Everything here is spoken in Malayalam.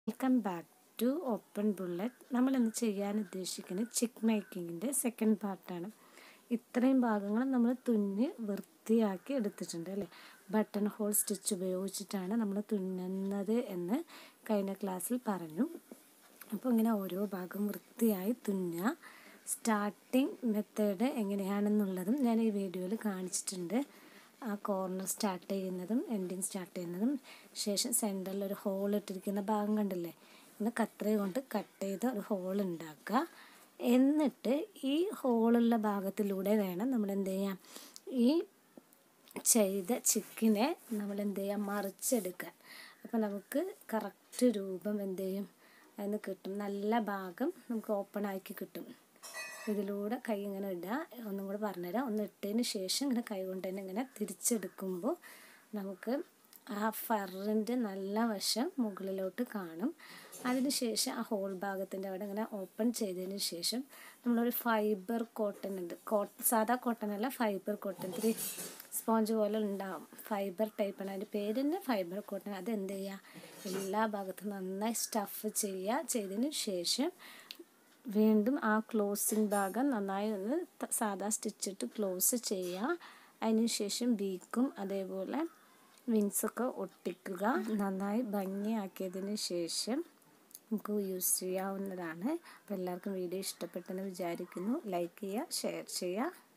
welcome back to open bullet നമ്മൾ ഇന്ന് ചെയ്യാൻ ഉദ്ദേശിക്കുന്നത് ചിക്ക് മേക്കിങ്ങിൻ്റെ സെക്കൻഡ് പാർട്ടാണ് ഇത്രയും ഭാഗങ്ങൾ നമ്മൾ തുന്നി വൃത്തിയാക്കി എടുത്തിട്ടുണ്ട് അല്ലേ ബട്ടൺ ഹോൾ സ്റ്റിച്ച് ഉപയോഗിച്ചിട്ടാണ് നമ്മൾ തുന്നുന്നത് എന്ന് കഴിഞ്ഞ ക്ലാസ്സിൽ പറഞ്ഞു അപ്പോൾ ഇങ്ങനെ ഓരോ ഭാഗം വൃത്തിയായി തുന്നുക സ്റ്റാർട്ടിങ് മെത്തേഡ് എങ്ങനെയാണെന്നുള്ളതും ഞാൻ ഈ വീഡിയോയിൽ കാണിച്ചിട്ടുണ്ട് ആ കോർണർ സ്റ്റാർട്ട് ചെയ്യുന്നതും എൻഡിങ് സ്റ്റാർട്ട് ചെയ്യുന്നതും ശേഷം സെൻറ്ററിൽ ഒരു ഹോൾ ഇട്ടിരിക്കുന്ന ഭാഗം കണ്ടില്ലേ ഇന്ന് കത്രിക കൊണ്ട് കട്ട് ചെയ്ത് ഒരു ഹോൾ ഉണ്ടാക്കുക എന്നിട്ട് ഈ ഹോളുള്ള ഭാഗത്തിലൂടെ വേണം നമ്മൾ എന്ത് ചെയ്യാം ഈ ചെയ്ത ചിക്കിനെ നമ്മൾ എന്ത് ചെയ്യാം മറിച്ചെടുക്കാൻ അപ്പോൾ നമുക്ക് കറക്റ്റ് രൂപം എന്ത് ചെയ്യും അതിന് കിട്ടും നല്ല ഭാഗം നമുക്ക് ഓപ്പൺ ആക്കി കിട്ടും ഇതിലൂടെ കൈ ഇങ്ങനെ ഇടുക ഒന്നും കൂടെ പറഞ്ഞുതരാം ഒന്ന് ഇട്ടതിന് ശേഷം ഇങ്ങനെ കൈ കൊണ്ട് തന്നെ ഇങ്ങനെ തിരിച്ചെടുക്കുമ്പോൾ നമുക്ക് ആ ഫറിൻ്റെ നല്ല വശം മുകളിലോട്ട് കാണും അതിന് ശേഷം ആ ഹോൾ ഭാഗത്തിൻ്റെ അവിടെ ഇങ്ങനെ ഓപ്പൺ ചെയ്തതിന് ശേഷം നമ്മളൊരു ഫൈബർ കോട്ടൺ ഉണ്ട് കോട്ടൺ സാധാ കോട്ടൺ അല്ല ഫൈബർ കോട്ടൺ ഇത്തിരി സ്പോഞ്ച് പോലെ ഉണ്ടാവും ഫൈബർ ടൈപ്പാണ് അതിൻ്റെ പേര് തന്നെ ഫൈബർ കോട്ടൺ അത് എന്ത് ചെയ്യുക എല്ലാ ഭാഗത്തും നന്നായി സ്റ്റഫ് ചെയ്യുക ചെയ്തതിന് ശേഷം വീണ്ടും ആ ക്ലോസിങ് ഭാഗം നന്നായി ഒന്ന് സാധാ സ്റ്റിച്ചിട്ട് ക്ലോസ് ചെയ്യുക അതിന് ശേഷം ബീക്കും അതേപോലെ വിങ്സൊക്കെ ഒട്ടിക്കുക നന്നായി ഭംഗിയാക്കിയതിന് ശേഷം നമുക്ക് യൂസ് ചെയ്യാവുന്നതാണ് അപ്പോൾ എല്ലാവർക്കും വീഡിയോ ഇഷ്ടപ്പെട്ടെന്ന് വിചാരിക്കുന്നു ലൈക്ക് ചെയ്യുക ഷെയർ ചെയ്യുക